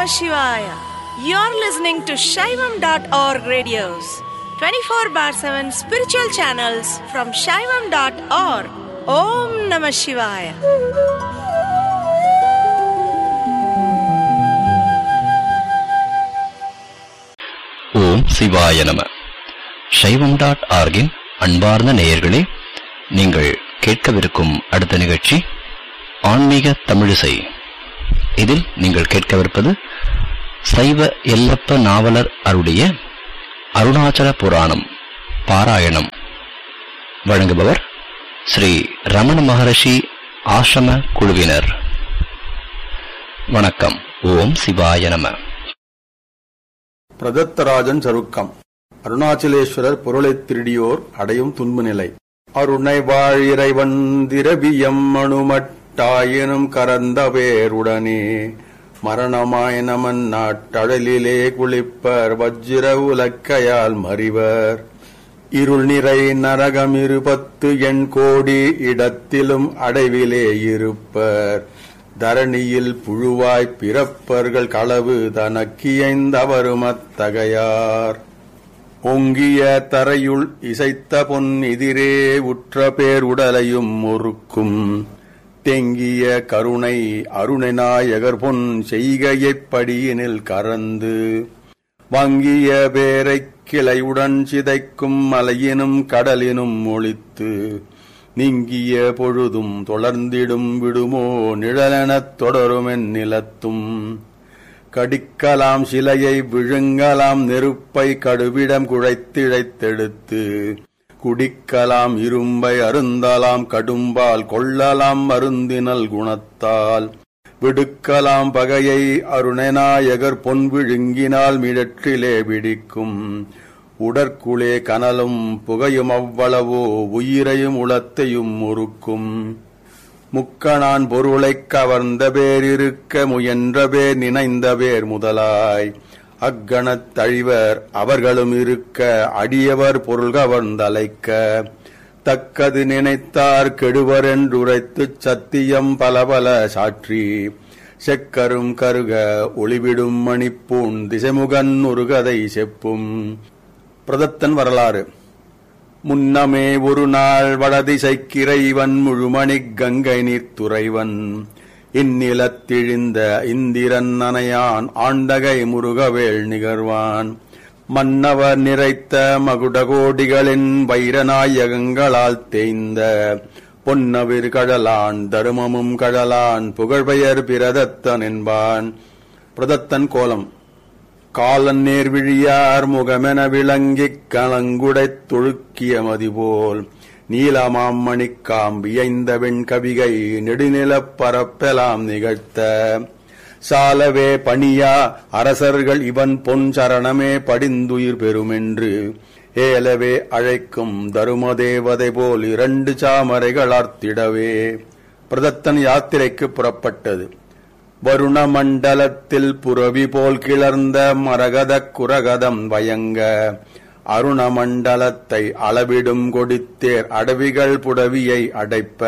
Shivaya. You're listening to Shaivam.org radios, 24 bar 7 spiritual channels from Shaivam.org. Om Namah Shivaya. ஓம் சிவாய நம சைவம் dot ஆர்கின் அன்பார்ந்த நேயர்களே நீங்கள் கேட்கவிருக்கும் அடுத்த நிகழ்ச்சி ஆன்மீக தமிழிசை இதில் நீங்கள் கேட்கவிருப்பது சைவ எல்லப்ப நாவலர் அருடைய அருணாச்சல புராணம் பாராயணம் வழங்குபவர் ஸ்ரீ ரமண மகரிஷி ஆசிரம குழுவினர் வணக்கம் ஓம் சிவாய நம பிரதத்தராஜன் சருக்கம் அருணாச்சலேஸ்வரர் பொருளைத் திருடியோர் அடையும் துன்பு நிலை அருணை வாழ் இறைவன் திரவியம் அணுமட்டாயினும் கரந்த பேருடனே மரணமாய் நமன் நாட்டழலிலே குளிப்பர் வஜ்ர உலக்கையால் மறிவர் இருள் நிறை நரகம் இருபத்து எண் கோடி இடத்திலும் அடைவிலே இருப்பர் தரணியில் புழுவாய் பிறப்பர்கள் களவு தனக்கியைந்தவரும் அத்தகையார் ஒங்கிய தரையுள் இசைத்த பொன் எதிரே உற்ற பேர் உடலையும் ஒருக்கும் தெங்கிய கருணை அருணநாயகர் பொன் செய்கையைப் படியினில் கறந்து வங்கிய பேரைக் கிளையுடன் சிதைக்கும் மலையினும் கடலினும் ஒளித்து நீங்கிய பொழுதும் தொடர்ந்திடும் விடுமோ நிழலெனத் தொடருமென் நிலத்தும் கடிக்கலாம் சிலையை விழுங்கலாம் நெருப்பை கடுவிடம் குழைத்திழைத்தெடுத்து குடிக்கலாம் இரும்பை அருந்தலாம் கடும்பால் கொள்ளலாம் மருந்தினல் குணத்தால் விடுக்கலாம் பகையை அருணநாயகர் பொன் விழுங்கினால் மிடற்றிலே பிடிக்கும் உடற்குளே கனலும் புகையும் அவ்வளவோ உயிரையும் உளத்தையும் முறுக்கும் முக்கணான் பொருளைக் கவர்ந்த பேர் இருக்க முயன்ற பேர் நினைந்த பேர் முதலாய் அக்கணத் தழிவர் அவர்களும் இருக்க அடியவர் பொருள் கவர்ந்தலைக்க தக்கது நினைத்தார் கெடுவர் என்றுரைத்துச் சத்தியம் பல பல சாற்றி செக்கரும் கருக ஒளிவிடும் மணிப்பூன் திசைமுகன் ஒரு கதை செப்பும் பிரதத்தன் வரலாறு முன்னமே ஒரு நாள் வடதிசைக்கிறைவன் முழுமணிக் கங்கை நீர்த்துறைவன் இந்நிலத்திழிந்த இந்திரன் நனையான் ஆண்டகை முருகவேள் நிகழ்வான் மன்னவர் நிறைத்த மகுடகோடிகளின் வைரநாயகங்களால் தேய்ந்த பொன்னவிர் கழலான் தருமமும் கழலான் புகழ்பெயர் பிரதத்தன் என்பான் பிரதத்தன் கோலம் காலன் நேர்விழியார் முகமென விளங்கிக் கலங்குடைத் தொழுக்கிய மதிபோல் நீலமாம் மணிக்காம்பியைந்த வெண்கவிகை நெடுநிலப் பரப்பெலாம் நிகழ்த்த சாலவே பணியா அரசர்கள் இவன் பொன் சரணமே படிந்துயிர் பெறுமென்று ஏலவே அழைக்கும் தருமதேவதை போல் இரண்டு சாமரைகளார்த்திடவே பிரதத்தன் யாத்திரைக்கு புறப்பட்டது வருண மண்டலத்தில் புரவி போல் கிளர்ந்த மரகதக் குரகதம் வயங்க அருண மண்டலத்தை அளவிடும் கொடித்தேர் அடவிகள் புடவியை அடைப்ப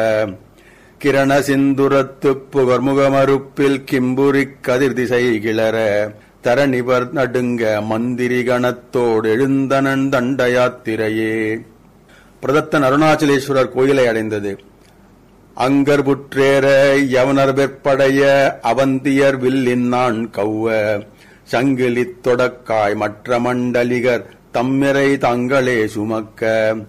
கிரண சிந்துரத்து புகர்முகமறுப்பில் கிம்புரிக் கதிர் திசை கிளற தரணிவர் நடுங்க மந்திரி கணத்தோடு எழுந்தனன் தண்ட யாத்திரையே பிரதத்தன் அருணாச்சலேஸ்வரர் கோயிலை அடைந்தது அங்கர் புற்றேற யவனர் வெற்படைய அவந்தியர் வில்லின் நான் கௌவ சங்கிலித் தொடக்காய் மற்ற மண்டலிகர் தம்மிரை தங்களே சுமக்க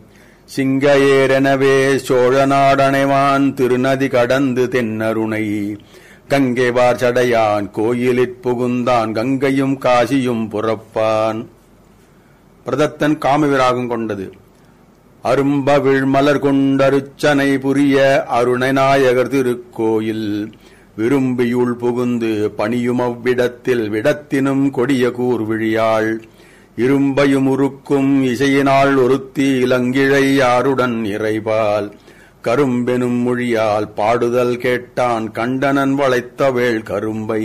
சிங்கையேரெனவே சோழ நாடனைவான் திருநதி கடந்து தென்னருணை கங்கைவார் சடையான் கோயிலிற் புகுந்தான் கங்கையும் காசியும் புறப்பான் பிரதத்தன் காமவிராகம் கொண்டது அரும்பவிழ் மலர் கொண்டருச்சனை புரிய அருணநாயகர் திருக்கோயில் விரும்பியுள் புகுந்து பணியும் அவ்விடத்தில் விடத்தினும் கொடிய கூர்விழியாள் இரும்பையும் உருக்கும் இசையினால் ஒருத்தி இளங்கிழை யாருடன் இறைபால் கரும்பெனும் மொழியால் பாடுதல் கேட்டான் கண்டனன் வளைத்தவேள் கரும்பை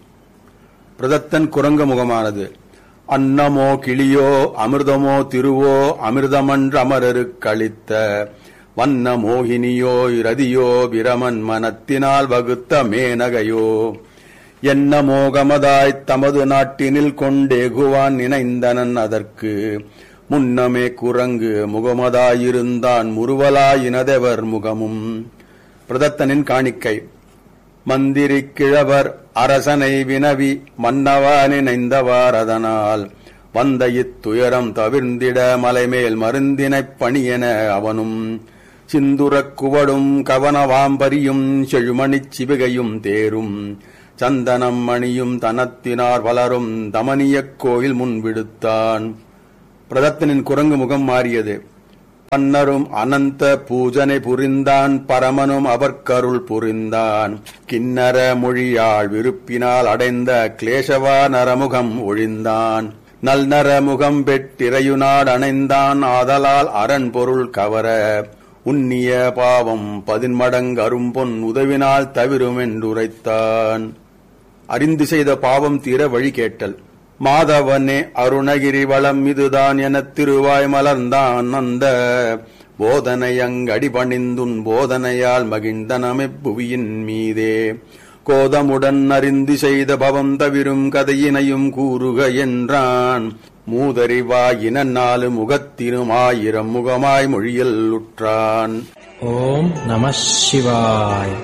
பிரதத்தன் குரங்க முகமானது அன்னமோ கிளியோ அமிர்தமோ திருவோ அமிர்தமன்ற அமரருக்களித்த வண்ண மோகினியோ இரதியோ பிரமன் மனத்தினால் வகுத்த மேனகையோ என்ன மோகமதாய்த் தமது நாட்டினில் கொண்டேகுவான் நினைந்தனன் அதற்கு முன்னமே குரங்கு முகமதாயிருந்தான் முறுவலாயினதெவர் முகமும் பிரதத்தனின் காணிக்கை மந்திரி கிழவர் அரசனை வினவி மன்னவா நினைந்தவார் அதனால் வந்த இத்துயரம் தவிர்ந்திட மலைமேல் மருந்தினைப் பணியென அவனும் சிந்துரக் குவடும் கவனவாம்பரியும் செழுமணிச் சிவிகையும் தேரும் சந்தனம் மணியும் தனத்தினார் வளரும் தமனியக் கோயில் முன் விடுத்தான் பிரதத்தனின் குரங்கு முகம் மாறியது பன்னரும் அனந்த பூஜனை புரிந்தான் பரமனும் அவர்க்கருள் புரிந்தான் கிண்ணற மொழியாள் விருப்பினால் அடைந்த கிளேசவா நரமுகம் ஒழிந்தான் நல் நரமுகம் பெற்றிரையுநாடு அணைந்தான் ஆதலால் அரண் பொருள் கவர உன்னிய பாவம் பதின்மடங்கு அரும்பொன் உதவினால் தவிருமென்றுரைத்தான் அறிந்து செய்த பாவம் தீர வழி கேட்டல் மாதவனே அருணகிரி வளம் இதுதான் எனத் திருவாய் மலர்ந்தான் அந்த போதனை அங்கடி பணிந்துன் போதனையால் மகிழ்ந்தனமெப்புவியின் மீதே கோதமுடன் அறிந்து செய்த பவம் தவிரும் கதையினையும் கூறுக என்றான் மூதறிவாயின நாலு முகத்தினும் ஆயிரம் முகமாய் மொழியில் உற்றான் ஓம் நம சிவாய்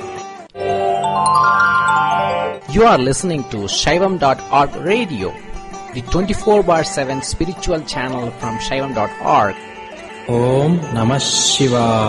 You are listening to Shaivam.org radio, the 24 bar 7 spiritual channel from Shaivam.org. Om Namah Shivaya.